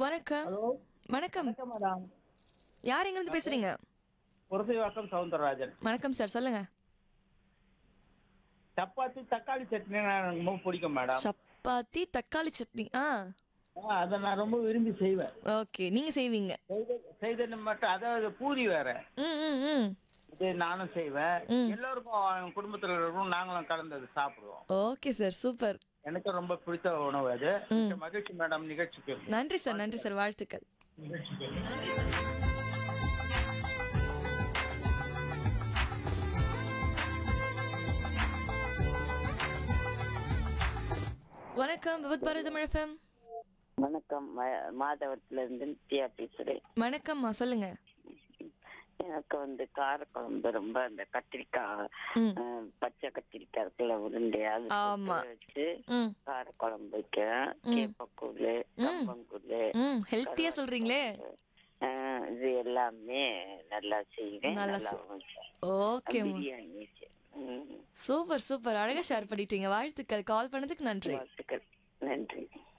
வணக்கம் ஹலோ வணக்கம் வணக்கம் மேடம் யார் எங்க இருந்து பேசுறீங்க புரசைவாக்கம் சவுந்தரராஜன் வணக்கம் சார் சொல்லுங்க சப்பாத்தி தக்காளி சட்னி எனக்கு ரொம்ப பிடிக்கும் மேடம் சப்பாத்தி தக்காளி சட்னி ஆ ஆ, அதை நான் ரொம்ப விரும்பி செய்வேன் ஓகே நீங்க செய்வீங்க செய்த- செய்தது மட்டும் அதாவது பூரி வேற ம் ம் ம் இது நானும் செய்வேன் எல்லோருக்கும் குடும்பத்தில் இருக்கிறவங்க நாங்களும் கலந்தது சாப்பிடுவோம் ஓகே சார் சூப்பர் எனக்கு ரொம்ப பிடித்த உணவு அது மிக்க மகிழ்ச்சி மேடம் நிகழ்ச்சிக்கு நன்றி சார் நன்றி சார் வாழ்த்துக்கள் வணக்கம் விபத் பாரதி எஃப்எம் வணக்கம் ம- மாதவரத்துல இருந்து நித்யா பேசுறேன் வணக்கம்மா சொல்லுங்க எனக்கு வந்து காரக்குழம்பு ரொம்ப அந்த கத்திரிக்காய் ம். அஹ், பச்சை கத்திரிக்காய் இருக்குல்ல உருண்டை அது போட்டு ஆமா. வச்சு ம் காரக்குழம்பு வைக்கிறேன் கேப்பக்கூழ் கம்பங்கூழ் ம் ஹெல்த்தியா சொல்றீங்களே அஹ், இது எல்லாமே நல்லா செய்வேன் நல்லா நல்லா ஓகேம்மா பிரியாணி செய்- ம், சூப்பர் சூப்பர் அழகா ஷேர் பண்ணிட்டீங்க வாழ்த்துக்கள் கால் பண்ணதுக்கு நன்றி வாழ்த்துக்கள் நன்றி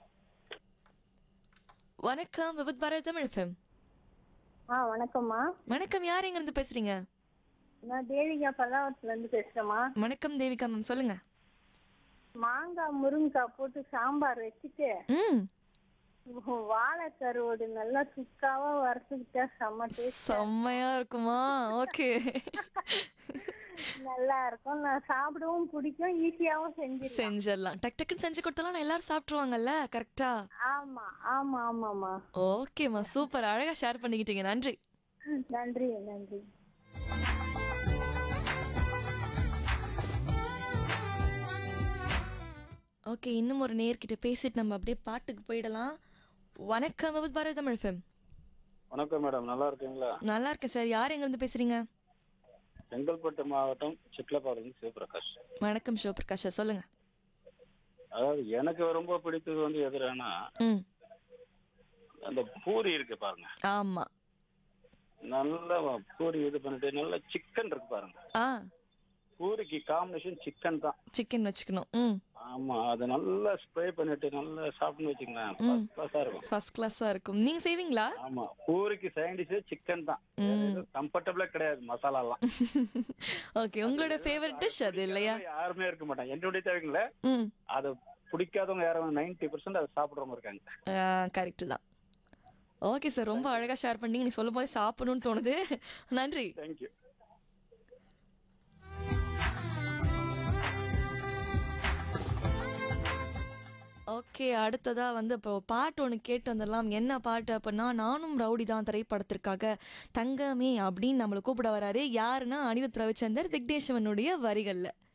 வணக்கம் விபத் பாரதி தமிழ் எஃப்எம் ஆ வணக்கம்மா வணக்கம் யார் எங்க இருந்து பேசுறீங்க நான் தேவிகா பல்லாவரத்துல இருந்து பேசுறேம்மா வணக்கம் தேவிகா மேம் சொல்லுங்க மாங்காய் முருங்கைக்காய் போட்டு சாம்பார் வச்சுட்டு ம் வாழைக்கருவோடு நல்லா சுக்காவா வறுத்துக்கிட்டா செம்ம டேஸ்ட் செம்மையா இருக்குமா ஓகே நல்லா இருக்கும் நான் சாப்பிடவும் பிடிக்கும் ஈஸியாவும் செஞ்சு செஞ்சிடலாம் டக் டக்குன்னு செஞ்சு கொடுத்தாலும் எல்லாரும் சாப்பிட்டுருவாங்கல்ல கரெக்டா ஆமா ஆமா ஆமாம்மா ஓகேம்மா சூப்பர் அழகா ஷேர் பண்ணிக்கிட்டீங்க நன்றி நன்றி நன்றி ஓகே இன்னும் ஒரு நேர்கிட்ட பேசிட்டு நம்ம அப்படியே பாட்டுக்கு போயிடலாம் வணக்கம் விபத் பாரதி தமிழ் எஃப்எம் வணக்கம் மேடம் நல்லா இருக்கீங்களா நல்லா இருக்கேன் சார் யார் எங்க இருந்து பேசுறீங்க செங்கல்பட்டு மாவட்டம் சிட்லப்பாடு சிவபிரகாஷ் வணக்கம் சிவபிரகாஷ் சார் சொல்லுங்க அதாவது எனக்கு ரொம்ப பிடித்தது வந்து எதுனா ம் அந்த பூரி இருக்கு பாருங்க ஆமா நல்ல பூரி இது பண்ணிட்டு நல்ல சிக்கன் இருக்கு பாருங்க ஆ பூரிக்கு காம்பினேஷன் சிக்கன் தான் சிக்கன் வச்சுக்கணும் ம் ஆமா அதை நல்லா ஸ்ப்ரே பண்ணிட்டு நல்லா சாப்பிட்டு வச்சுங்களேன் ஃபர்ஸ்ட் கிளாஸா இருக்கும் ஃபர்ஸ்ட் கிளாஸா இருக்கும் நீங்க செய்வீங்களா ஆமா பூரிக்கு சைடிஷே சிக்கன் தான் கம்ஃபர்டபுளா கிடையாது மசாலா எல்லாம் ஓகே உங்களோட ஃபேவரட் டிஷ் அது இல்லையா யாருமே இருக்க மாட்டாங்க என்னுடைய தேவைங்கள ம் அதை பிடிக்காதவங்க யாரும் நைன்டி பர்சன்ட் அதை சாப்பிடுறவங்க இருக்காங்க கரெக்ட் தான் ஓகே சார் ரொம்ப அழகா ஷேர் பண்ணீங்க நீ சொல்லும் போதே சாப்பிடணும்னு தோணுது நன்றி தேங்க்யூ ஓகே அடுத்ததா வந்து இப்போ பாட்டு ஒன்று கேட்டு வந்துடலாம் என்ன பாட்டு அப்படின்னா நானும் ரவுடி தான் திரைப்படத்திற்காக தங்கமே அப்படின்னு நம்மளை கூப்பிட வராரு யாருன்னா அனிருத் ரவிச்சந்தர் விக்னேஸ்வனுடைய வரிகளில்